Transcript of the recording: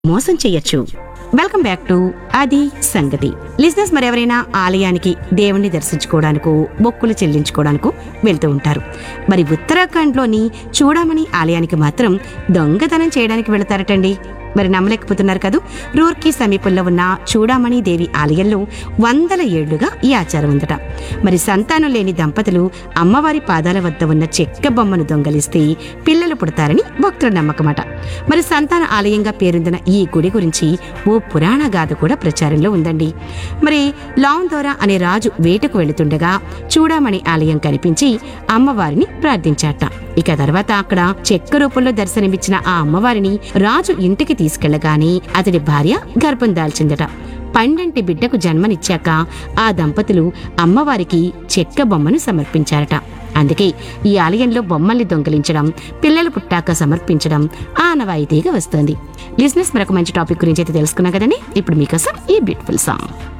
మోసం చెయ్యొచ్చు welcome back to అది సంగతి లిజినెస్ మరెవరైనా ఆలయానికి దేవుణ్ణి దర్శించుకోవడానికో మొక్కులు చెల్లించుకోవడానికో వెళ్తూ ఉంటారు మరి ఉత్తరాఖండ్లోని చూడమని ఆలయానికి మాత్రం దొంగతనం చేయడానికి వెళతారటండి మరి నమ్మలేకపోతున్నారు కదూ రూర్కీ సమీపంలో ఉన్న చూడామణి దేవి ఆలయంలో వందల ఏళ్లుగా ఈ ఆచారం ఉందట మరి సంతానం లేని దంపతులు అమ్మవారి పాదాల వద్ద ఉన్న చెక్క బొమ్మను దొంగలిస్తే పిల్లలు పుడతారని భక్తుల నమ్మకమట మరి సంతాన ఆలయంగా పేరొందిన ఈ గుడి గురించి ఓ పురాణ గాథ కూడా ప్రచారంలో ఉందండి మరి లాందోరా అనే రాజు వేటకు వెళుతుండగా చూడామణి ఆలయం కనిపించి అమ్మవారిని ప్రార్థించాట ఇక తర్వాత అక్కడ చెక్క రూపంలో దర్శనమిచ్చిన ఆ అమ్మవారిని రాజు ఇంటికి తీసుకెళ్లగానే అతడి భార్య గర్భం దాల్చిందట పండంటి బిడ్డకు జన్మనిచ్చాక ఆ దంపతులు అమ్మవారికి చెక్క బొమ్మను సమర్పించారట అందుకే ఈ ఆలయంలో బొమ్మల్ని దొంగిలించడం పిల్లలు పుట్టాక సమర్పించడం ఆనవాయితీగా వస్తుంది లిజినెస్ మరొక మంచి టాపిక్ గురించి అయితే తెలుసుకున్నాం కదండి ఇప్పుడు మీకోసం ఈ బ్యూటిఫుల్ సాంగ్